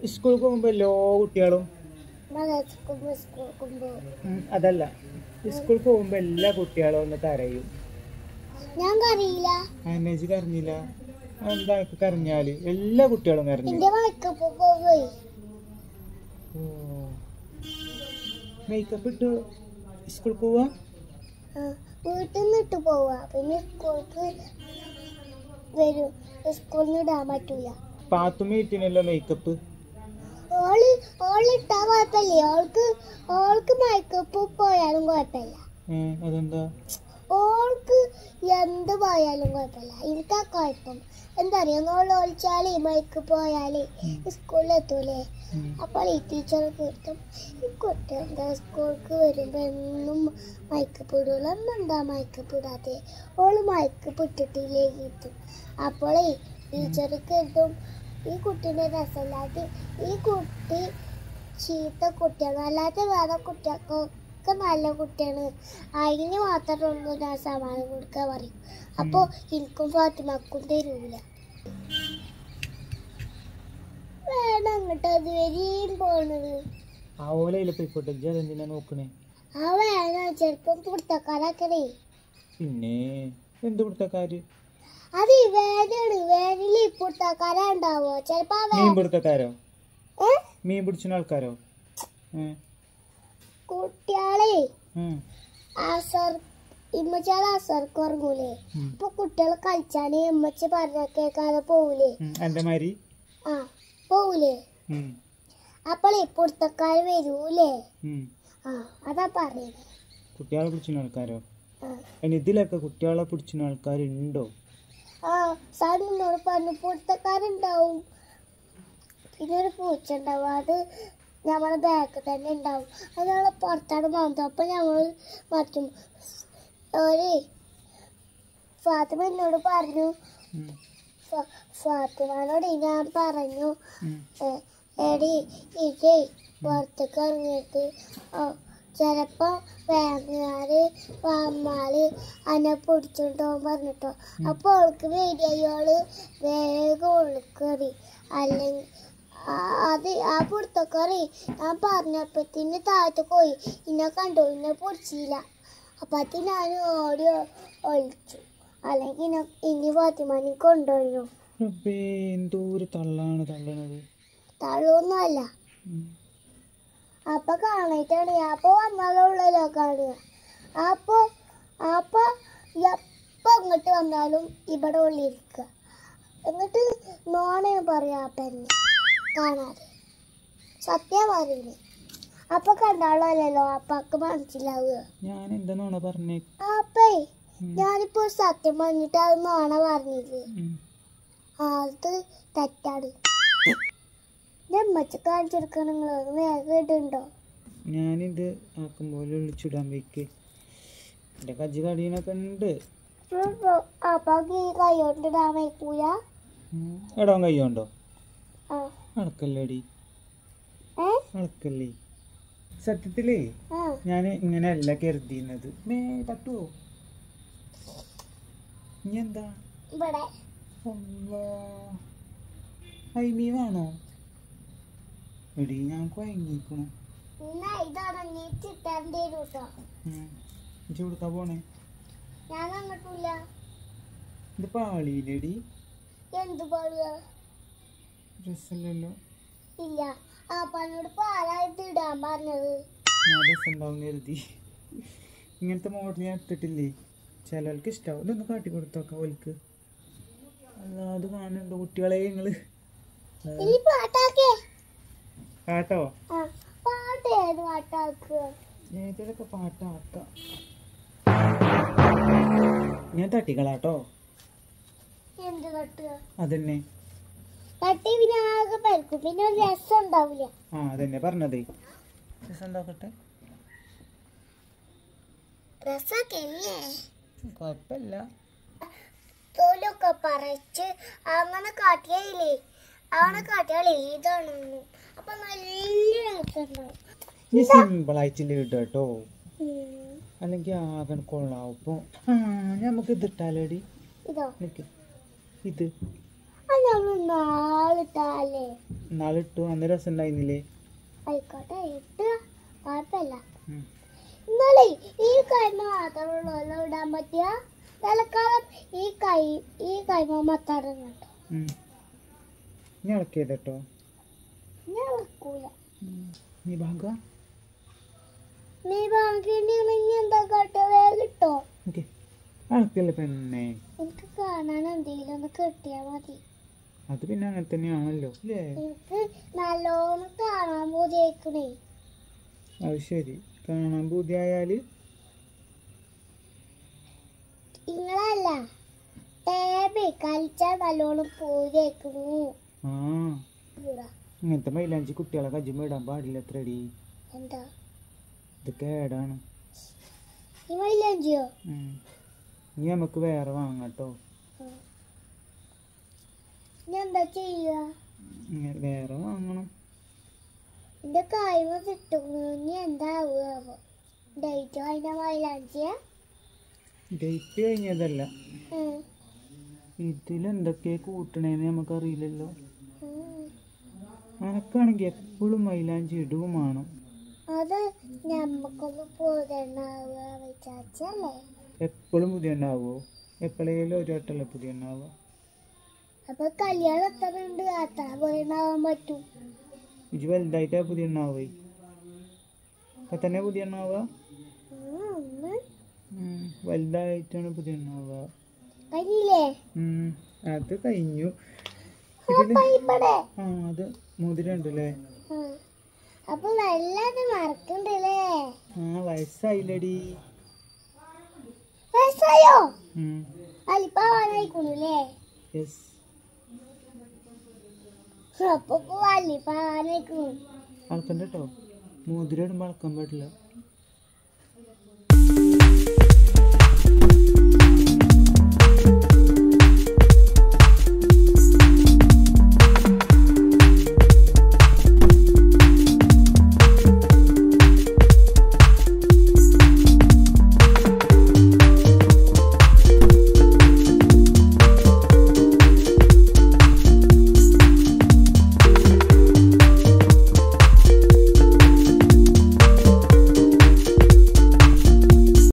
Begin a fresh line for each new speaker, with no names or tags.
സ്കൂളിൽ പോകുമ്പോ എല്ലാ കുട്ടികളും
മലക്കുമ്പോ സ്കൂൾക്കുമ്പോ
ഉം, അതല്ല സ്കൂളിൽ പോകുമ്പോ എല്ലാ കുട്ടികളും ഒന്ന് കരയും
ഞാൻ കറിയില്ല
അന്നേജ് കരഞ്ഞില്ല എന്താ കരഞ്ഞാല് എല്ലാ കുട്ടികളും കരഞ്ഞു
എന്റെ മയക്കപ്പ് പോയി
മേക്കപ്പ് ഇട്ട് സ്കൂളിൽ പോവാ
വീട്ടിൽ നിന്ന് ഇട്ട് പോവാ പിന്നെ സ്കൂൾക്ക് വരും സ്കൂളിൽ നിന്ന് ഇടാൻ പറ്റൂല
പാത്തുമ്മ ഇട്ടിനല്ലോ മേക്കപ്പ്
ഓള് ഓള് ഇട്ടാ കുഴപ്പമില്ലേ ഓൾക്ക് ഓൾക്ക് മയക്കപ്പ് പോയാലും കുഴപ്പമില്ല
ഏ അതെന്താ
ഓൾക്ക് എന്ത് പോയാലും കുഴപ്പമില്ല എനിക്കാ കുഴപ്പം എന്താ അറിയാ ഓൾ ഒളിച്ചാലേ മയക്ക് പോയാലേ സ്കൂളിൽ എത്തൂലേ
ഉം.
അപ്പോൾ ഈ ടീച്ചർ കിട്ടും ഈ കുട്ടി എന്താ സ്കൂൾക്ക് വരുമ്പോൾ എന്നും മയക്കപ്പ് ഇടൂല എന്നെന്താ മയക്കപ്പ് ഇടാതെ ഓള് മയക്കപ്പ് ഇട്ടിട്ടില്ലേ കിട്ടും അപ്പോളേ ടീച്ചർ കിട്ടും ഈ കുട്ടീൻ്റെ രസമില്ലാത്ത ഈ കുട്ടി ചീത്ത കുട്ടിയാണ് അല്ലാത്ത വേറെ കുട്ടികൾക്കൊക്കെ നല്ല കുട്ടിയാണ് അതിന് മാത്രമൊന്നും ഞാൻ സമ്മാനം കൊടുക്കാൻ പറയും അപ്പോൾ എനിക്കും ഫാത്തിമക്കും തരൂല വേണം അങ്ങോട്ട് അതുവരെയും പോണത്
ആ ഓലയില് പോയിക്കോട്ടെ ഇജ്ജ് അതെന്തിനാ നോക്കണേ
ആ വേണം ചെറുപ്പം പുറത്തക്കാരാക്കണേ
പിന്നെ എന്ത് പിടുത്തക്കാര്
അത് വേനാണ് വേനിൽ പുറത്തക്കാരാ ഉണ്ടാവോ ചെലപ്പോ ആ
മീൻ
വേ-
പിടുത്തക്കാരോ
ഏ?
മീൻ പിടിച്ചുന്ന ആൾക്കാരോ ഏ
കുട്ടികളെ
ഉം.
അസർ ഇമ്മച്ചാളെ അസർക്ക് ഉറങ്ങൂലേ
ഉം.
അപ്പൊ കുട്ടികൾ കളിച്ചാന് ഇമ്മച്ച പറഞ്ഞ കേൾക്കാതെ പോവൂലേ
ഉം. എന്റെ മാതിരി
ആ പോവൂലേ
ഉം.
അപ്പോളേ പുറത്തക്കാര് വരൂലേ
ഉം.
ആ അതാ പറയുന്നത്
കുട്ടികളെ പിടിച്ചുന്ന ആൾക്കാരോ
ആ
അതിന് ഇതിലൊക്കെ കുട്ടികളെ പിടിച്ചുന്ന ആൾക്കാരുണ്ടോ
ആ സാർ എന്നോട് പറഞ്ഞു പുറത്തക്കാരുണ്ടാവും പിന്നെ ഒരു പൂച്ച ഉണ്ടാവും അത് നമ്മളെ ബാക്കിൽ തന്നെ ഉണ്ടാവും അത് നമ്മളെ പുറത്താണ് പോകുന്നത് അപ്പൊ ഞങ്ങൾ മാറ്റും ഒരു ഫാത്തിമ എന്നോട് പറഞ്ഞു
ഉം.
ഫ- ഫാത്തിമാനോട് ഞാൻ പറഞ്ഞു
ഉം.
ഏ, എടി ഇജേ പുറത്തേക്ക് ഇറങ്ങിയിട്ട് ആ, ചിലപ്പോ വേങ്ങാര് വമ്മാല് അന്നെ പിടിച്ചോണ്ടോ പറഞ്ഞിട്ടോ അപ്പൊ അവൾക്ക് വേടിയോള് വേഗം ഉള്ളിക്കറി അല്ലെങ്കിൽ അത് ആ പുറത്തേക്കറി ഞാൻ പറഞ്ഞപ്പത്തിന് താഴത്ത് പോയി ഇന്നെ കണ്ടു ഇന്നെ പിടിച്ചില്ല അപ്പൊ അത് ഞാൻ ഓടി ഒളിച്ചു അല്ലെങ്കിൽ ഇന്നെ ഇനി ഫാത്തിമാനി കൊണ്ടുപോയിരുന്നു
റബ്ബേ, എന്തോ ഒരു തള്ളാണ് തള്ളണത്
തള്ളൊന്നുമല്ല
ഉം.
അപ്പൊ കാണായിട്ടാണ് അപ്പൊ വന്നാലുള്ളല്ലോ കാണുക അപ്പൊ അപ്പൊ എപ്പോ ഇങ്ങോട്ട് വന്നാലും ഇവിടെ ഉള്ളിരിക്കുക എന്നിട്ട് നോണ പറയാ പെന്നെ കാണാതെ സത്യം പറയില്ലേ അപ്പൊ കണ്ടാളല്ലോ അപ്പക്ക് മനസ്സിലാവുക
ഞാൻ എന്താണോ പറഞ്ഞേ
അപ്പേ
ഉം.
ഞാനിപ്പോ സത്യം പറഞ്ഞിട്ട് അത് നോണ പറഞ്ഞില്ലേ
ഉം.
അത് തെറ്റാണ് ഞാൻ മച്ച കാണിച്ചെടുക്കണം നിങ്ങൾ വേഗം ഇടുണ്ടോ
ഞാനിത് ആക്കും പോലെ വിളിച്ചിടാൻ വെക്ക് എൻ്റെ കജ്ജി കടീനൊക്കെ ഉണ്ട്
അപ്പൊ ഈ കൈ കൊണ്ട് ഇടാൻ വയ്ക്കൂല
ഉം. ഇടാൻ കയ്യോണ്ടോ
ആ
അളക്കല്ലേടി
ഏ
അളക്കല്ലേ സത്യത്തിലേ
ആ
ഞാൻ ഇങ്ങനെയല്ല കരുതിയിരുന്നത് മേ പറ്റുമോ ഇനി എന്താ
ഇവിടെ
അയ്മീ വേണോ എടി ഞാൻ കുഴങ്ങിക്കണു
എന്നാ ഇതാണ് നീ ചിട്ടേണ്ടി വരും കേട്ടോ
ഇജ്ജ് കൊടുക്കാൻ പോണേ
ഞാൻ അങ്ങോട്ടില്ല
ഇത് പാളിയിലെടി
എന്ത് പാടുക
രസമല്ലല്ലോ
ഇല്ല ആ പന്നോട് പാലായിട്ട് ഇടാൻ പറഞ്ഞത്
ഞാൻ രസമുണ്ടാവും കരുതി ഇങ്ങനത്തെ മോഡൽ ഞാൻ എടുത്തിട്ടില്ലേ ചിലർക്ക് ഇഷ്ടാവും ഇതൊന്ന് കാട്ടി കൊടുത്തോക്കാം ഓൽക്ക് അല്ല അത് കാണുന്നുണ്ടോ കുട്ടികളെ നിങ്ങള്
ഇനി പാട്ടാക്കേ
കേട്ടോ
ആ പാട്ട് ഏത് പാട്ടാക്കുക
ഏതൊക്കെ പാട്ടാക്കാം ഞാൻ തട്ടിക്കളാട്ടോ
എന്ത് തട്ടുക
അതന്നെ
തട്ടി പിന്നെ ആകെ പരിക്കും പിന്നെ ഒരു രസം ഉണ്ടാവില്ല
ആ അതന്നെ പറഞ്ഞതേ രസം ഉണ്ടാക്കട്ടെ
രസമൊക്കെ ഇല്ലേ
കുഴപ്പമില്ല
തോലൊക്കെ പറിച്ച് അങ്ങനെ കാട്ടിയായില്ലേ അങ്ങനെ കാട്ടിയാലേ ഇതാണെന്നു അപ്പൊ നല്ല രസമുണ്ടാവും
ഈ സിമ്പിൾ ആയിട്ടില്ല ഇട്ടോ കേട്ടോ
ഉം.
അല്ലെങ്കിൽ ആകെ കൊള്ളാവും ഇപ്പൊ ആ നമുക്ക് ഇത് ഇട്ടാലോടി
ഇതോ
നിക്ക് ഇത്
അത് നമ്മൾ നാളിട്ടാലേ
നാളിട്ടു അന്ന് രസം ഉണ്ടായിരുന്നില്ലേ
ആയിക്കോട്ടെ ഇട്ട് കുഴപ്പമില്ല
ഉം.
എന്നാലേ ഈ കൈമ മാത്രമുള്ളൂ ഇടാൻ പറ്റിയ തലക്കാലം ഈ കൈ ഈ കൈമ മത്താടം കേട്ടോ
ഉം. ഇനി ഇളക്കിയത് കേട്ടോ
ഞാൻ വെക്കൂല
നീ ഭാഗ
നീ ബാങ്കിണ്ടെങ്കിൽ എന്താ കേട്ടോ വേഗം കിട്ടോ
ഓക്കെ ഇളക്കിയല്ലേ പെണ്ണേ
എനിക്ക് കാണാൻ എന്തെങ്കിലും ഒന്ന് കിട്ടിയാ മതി
അത് പിന്നെ അങ്ങനെ തന്നെയാണല്ലോ അല്ലേ
എനിക്ക് നല്ലോണം കാണാൻ പോതിയേക്കണേ
അത് ശരി കാണാൻ ബുദ്ധിയായാല്
നിങ്ങളല്ല ടേബിൾ കളിച്ചാൽ നല്ലോണം പോതിയേക്കണു
ആ ഇങ്ങനത്തെ മൈലാഞ്ചി കുട്ടികളെ കജ്ജുമ്പോ ഇടാൻ പാടില്ല എത്രടി
എന്താ
ഇത് കേടാണ്
ഈ മൈലഞ്ചിയോ
ഉം. ഇനി നമുക്ക് വേറെ വാങ്ങട്ടോ
ഞാൻ എന്താ ചെയ്യുക
ഇങ്ങനെ വേറെ വാങ്ങണം
എന്റെ കൈമ കിട്ടുന്നു ഇനി എന്താവുക ഡേറ്റ് കഴിഞ്ഞ മൈലാഞ്ചിയ
ഡേറ്റ് കഴിഞ്ഞതല്ല ഇതിലെന്തൊക്കെ കൂട്ടണേന്ന് നമുക്കറിയില്ലല്ലോ അനക്കാണെങ്കിൽ എപ്പോഴും മൈലാഞ്ചി ഇടുകയും വേണം
അത് ഞമ്മക്കൊന്ന് പോതണ്ണാവുക വിചാരിച്ചല്ലേ
എപ്പോഴും പുതിയ ഉണ്ടാവുമോ എപ്പോഴേലും ഒരു വട്ടമല്ലേ പുതിയ ഉണ്ടാവുക
അപ്പൊ കല്യാണം എത്തണുണ്ട് അത്ര പോയിണ്ടാവാൻ പറ്റും
ഇജ് വലുതായിട്ടാ പുതിയ ഉണ്ടാവേ ഇപ്പൊ തന്നെ പുതിയ ഉണ്ടാവുക
ഉം, ഒന്ന്
ഉം, വലുതായിട്ടാണ് പുതിയ ഉണ്ടാവുക
കഴിഞ്ഞില്ലേ
ഉം, അത് കഴിഞ്ഞു
അപ്പൊ ഇവിടെ
ആ അത് മുതിരുണ്ടല്ലേ
ആ. അപ്പൊ വല്ലാതെ മറക്കണ്ടല്ലേ
ആ വയസ്സായില്ലടി
വയസ്സായോ
ഉം,
വലിപ്പാവാനായിക്കണല്ലേ
യെസ്
അപ്പൊ വലിപ്പാവാനായിക്കണു
അളക്കണ്ട കേട്ടോ മോതിരം ഇടുമ്പോൾ അളക്കാൻ പാടില്ല